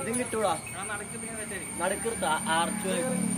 ഇതും കിട്ടൂടാ നടുക്കൃത്ത ആർച്ച്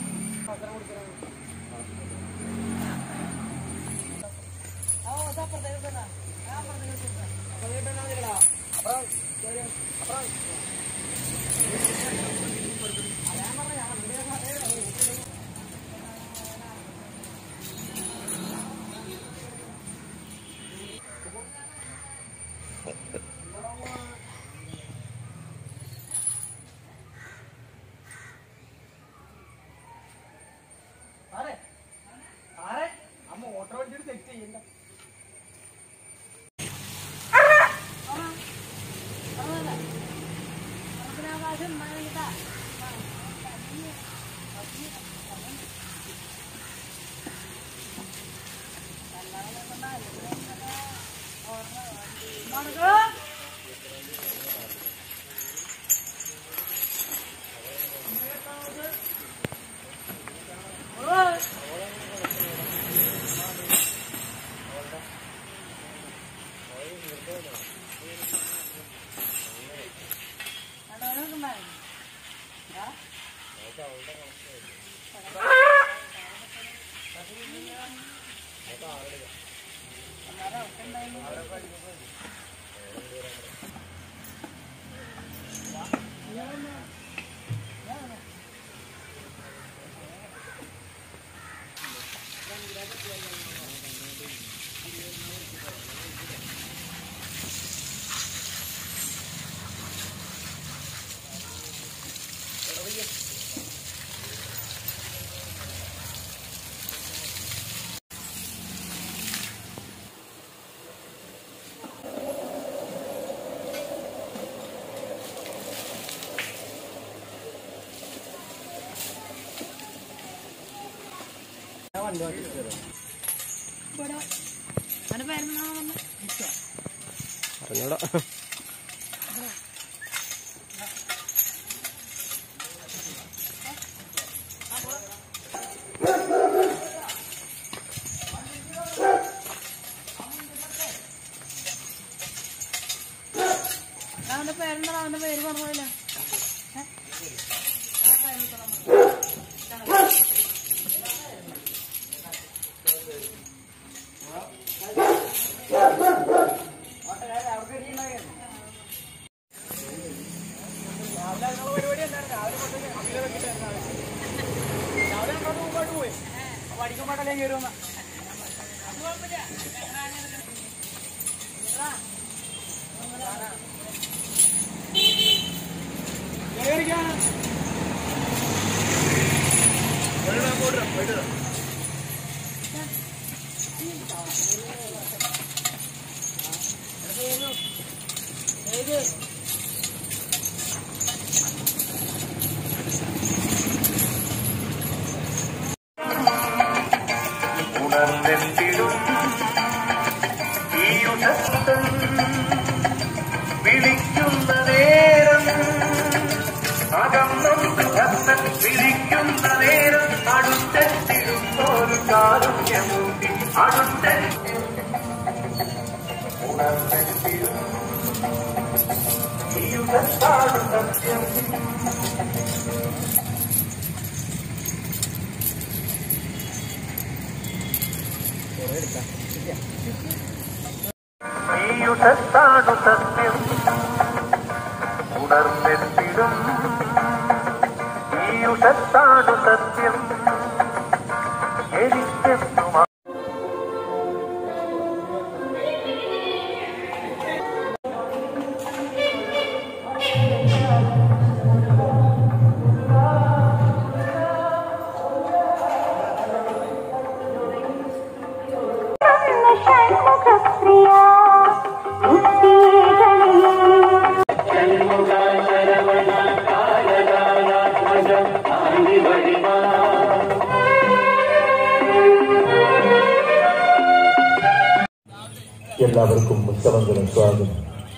അറിഞ്ഞൂടാ അവന്റെ പേരെന്താ അവന്റെ പേര് പറഞ്ഞില്ല ഉണർന്നെത്തിടും ഈ ഉണർത്തം വിളിക്കുന്ന നേരം അകന്നൊന്ന് ഭക്തൻ വിളിക്കുന്ന നേരം അടുത്തെത്തിടും ഒരു കാരുണ്യമൂർത്തി അടുത്തെത്തി ഉണർന്നെത്തിടും ഈ ഉണർത്താണ് സത്യം ഈയുഷത്താണു സത്യം ഉണർന്നെത്തിടും ഈയുഷത്താണു സത്യം എനിക്കെന്നും ഷൺമുഖപ്രിയ എല്ലാവർക്കും ഉത്സവങ്ങളും സ്വാഗതം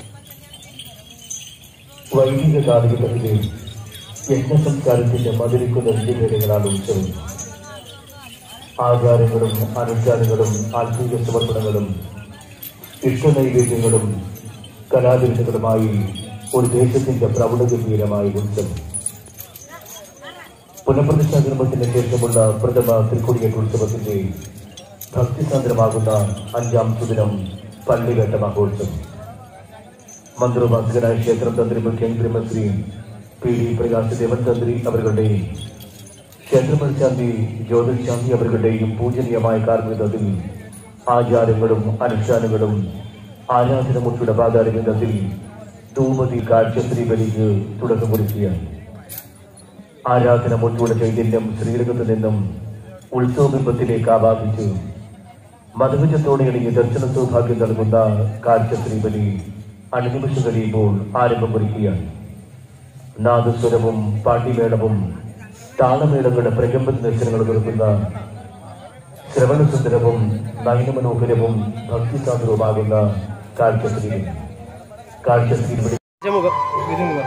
വൈദിക കാലികത്തിലെ യജ്ഞ സംസ്കാരത്തിന്റെ മധുരിക്കുന്ന വിദ്യഭേദങ്ങളാണ് ഉത്സവം ആചാരങ്ങളും അനുഷ്ഠാനങ്ങളും ആത്മീയ സമർപ്പണങ്ങളും ഇഷ്ടനൈവേദ്യങ്ങളും കലാവിരുദ്ധങ്ങളുമായി ഒരു ദേശത്തിന്റെ പ്രൗഢഗംഭീരമായ ഉത്സവം പുനഃപ്രതിഷ്ഠാ ജന്മത്തിന് ശേഷമുള്ള പ്രഥമ തൃക്കൊടിയേറ്റ് ഉത്സവത്തിന്റെ ഭക്തിസാന്ദ്രമാകുന്ന അഞ്ചാം സുദിനം പള്ളിവേട്ട മഹോത്സവം മന്ത്രവാസികനായ ക്ഷേത്രം തന്ത്രി മുഖ്യമന്ത്രി പി ഡി പ്രകാശ് ദേവൻ തന്ത്രി അവരുടെയും ക്ഷേത്രമൽശാന്തി ജ്യോതിശാന്തി അവരുടെയും പൂജനീയമായ കാർമ്മികത്തിൽ ആചാരങ്ങളും അനുഷ്ഠാനങ്ങളും ആരാധനമുട്ടുടെ പാതാരബന്ധത്തിൽ ധൂമതി കാഴ്ചശ്രീ ബലിക്ക് തുടക്കം കുറിക്കുകയാണ് ആരാധനമുട്ടുടെ ചൈതന്യം ശ്രീരംഗത്ത് നിന്നും ഉത്സവബിംബത്തിലേക്ക് ആവാഹിച്ച് മധുവിജത്തോടെ ഇണങ്ങി ദർശന സൗഭാഗ്യം നൽകുന്ന കാഴ്ചശ്രീ ബലി അണിനിമിഷം കഴിയുമ്പോൾ ആരംഭം കുറിക്കുകയാണ് നാദസ്വരവും പാട്ടിമേളവും താളമേളങ്ങളുടെ പ്രകമ്പ ദർശനങ്ങൾ കൊടുക്കുന്ന ശ്രവണസുന്ദരവും നയനമനോഹരവും ഭക്തിസാന്ദ്രവുമാകുന്ന കാഴ്ചശ്രീ കാഴ്ചശ്രീ ബലി മുഖം ഇത് മുഖം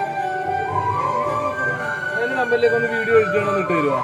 എന്റെ നമ്പറിലേക്ക് ഒന്ന് വീഡിയോ എഡിറ്റ് ഇട്ട് തരുമോ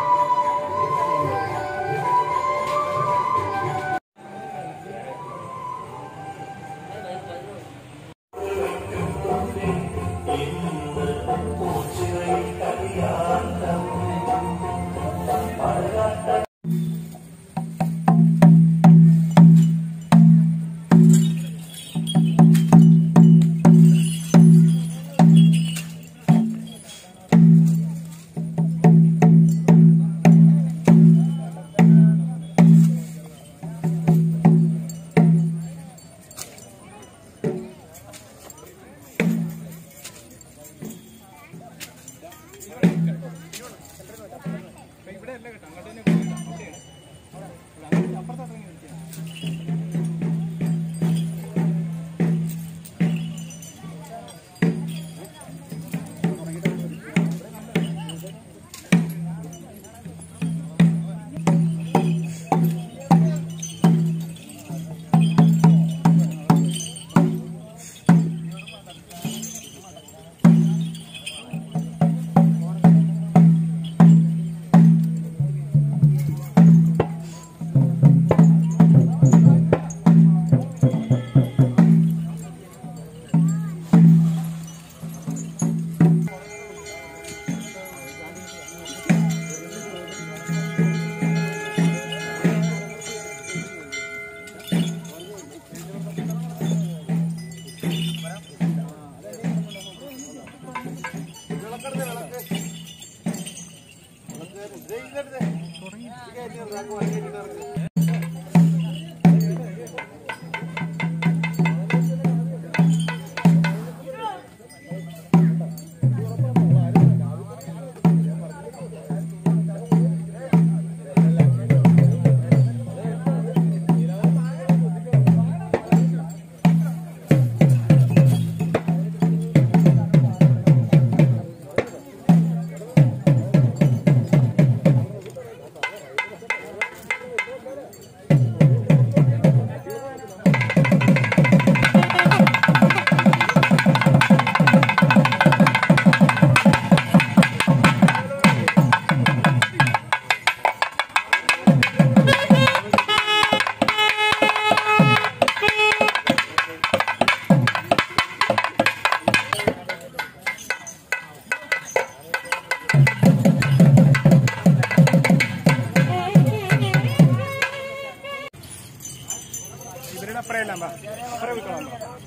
ഇവരുടെ അപ്പുറം അല്ല അപ്പുറം വിൽക്കണം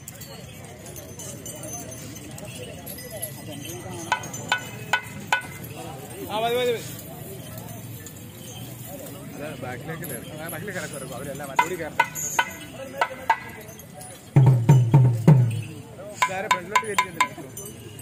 ആ മതി മതി മതി ബാക്കിലേക്ക് ബാക്കിൽ കയറാം അവരെല്ലാം മറ്റോടി കയറണം നേരെ ഫ്രണ്ടിലോട്ട് കയറ്റി